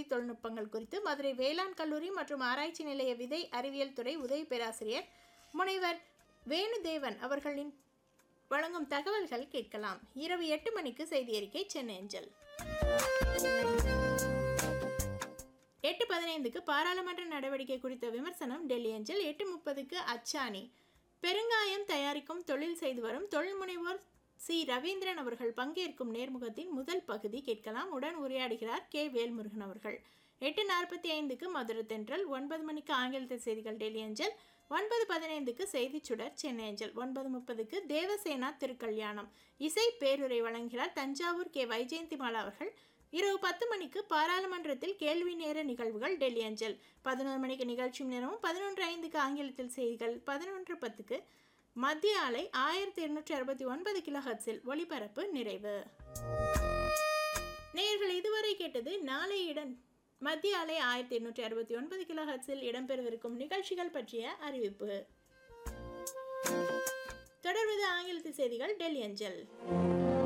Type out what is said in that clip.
தொழில்நுட்பங்கள் குறித்து மதுரை வேளாண் கல்லூரி மற்றும் ஆராய்ச்சி நிலைய விதை அறிவியல் துறை உதவி பேராசிரியர் முனைவர் வேணுதேவன் அவர்களின் வழங்கும் தகவல்கள் கேட்கலாம் இரவு எட்டு மணிக்கு செய்தி அறிக்கை சென்னை அஞ்சல் எட்டு பதினைந்துக்கு பாராளுமன்ற நடவடிக்கை குறித்த விமர்சனம் டெல்லி அஞ்சல் எட்டு முப்பதுக்கு அச்சாணி பெருங்காயம் தயாரிக்கும் தொழில் செய்து வரும் தொழில் முனைவோர் சி ரவீந்திரன் அவர்கள் பங்கேற்கும் நேர்முகத்தின் முதல் பகுதி கேட்கலாம் உடன் உரையாடுகிறார் கே வேல்முருகன் அவர்கள் எட்டு நாற்பத்தி ஐந்துக்கு மதுரை தென்றல் ஒன்பது மணிக்கு ஆங்கிலத்தில் செய்திகள் டெல்லி அஞ்சல் ஒன்பது பதினைந்துக்கு செய்திச் சுடர் சென்னை அஞ்சல் ஒன்பது முப்பதுக்கு தேவசேனா திருக்கல்யாணம் இசை பேருரை வழங்குகிறார் தஞ்சாவூர் கே வைஜெயந்திமாலா அவர்கள் இரவு பத்து மணிக்கு பாராளுமன்றத்தில் கேள்வி நேர நிகழ்வுகள் டெல்லி அஞ்சல் பதினோரு மணிக்கு நிகழ்ச்சி நேரமும் பதினொன்று ஐந்துக்கு ஆங்கிலத்தில் செய்திகள் பதினொன்று பத்துக்கு மத்திய ஆலை ஆயிரத்தி இருநூற்றி அறுபத்தி ஒன்பது கிலோ ஹர்ட்ஸில் ஒளிபரப்பு நிறைவு நேயர்கள் இதுவரை கேட்டது நாளை இடம் மத்திய ஆலை ஆயிரத்தி எண்ணூற்றி அறுபத்தி ஒன்பது கிலோ ஹர்ட்ஸில் இடம்பெறவிருக்கும் நிகழ்ச்சிகள் பற்றிய அறிவிப்பு தொடர்வது ஆங்கிலத்தில் செய்திகள் டெல்லி அஞ்சல்